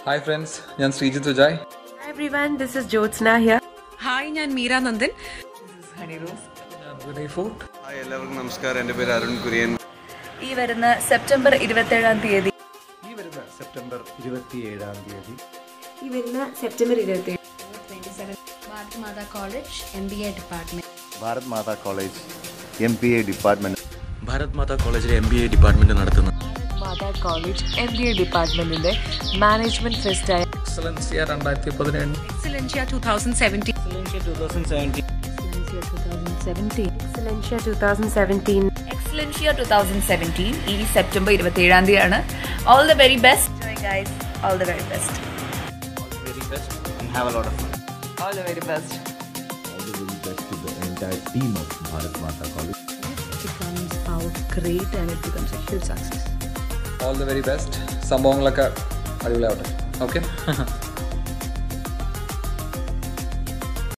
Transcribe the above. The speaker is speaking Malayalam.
ഹായ് ഫ്രണ്ട്സ് ഞാൻ Sreejith Vijay Hi everyone, this is Jyotsna here. Hi ഞാൻ മീര നന്ദൻ വിനയ് ഫോർട്ട് ഹായ് എല്ലാവർക്കും നമസ്കാരം എൻ്റെ പേര് അരുൺ കുര്യൻ ഈ വരുന്ന സെപ്റ്റംബർ ഇരുപത്തേഴാം തീയതി ഈ വരുന്ന സെപ്റ്റംബർ ഇരുപത്തിയേഴാം തീയതി ഈ വരുന്ന സെപ്റ്റംബർ ഇരുപത്തി Bharat Mata college M B A department Bharat Mata college M P A department Bharat Mata കോളേജിലെ എം ബി എ ഡിപ്പാർട്ട്മെന്റ് നടത്തുന്ന Mata college M B A ഡിപ്പാർട്ട്മെന്റിന്റെ മാനേജ്മെന്റ് ഫെസ്റ്റായ എക്സലൻസിയ രണ്ടായിരത്തി പതിനേഴ് Excellencia two thousand seventeen Excellencia two thousand seventeen Excellencia two thousand seventeen ഈ സെപ്റ്റംബർ ഇരുപത്തേഴാം തീയതിയാണ് all the very best guys all the very best very best and have a lot of fun all the very best becomes our great and it becomes a huge success. All the very best സംഭവങ്ങളൊക്കെ അടിപൊളിയാവട്ടെ ഓക്കെ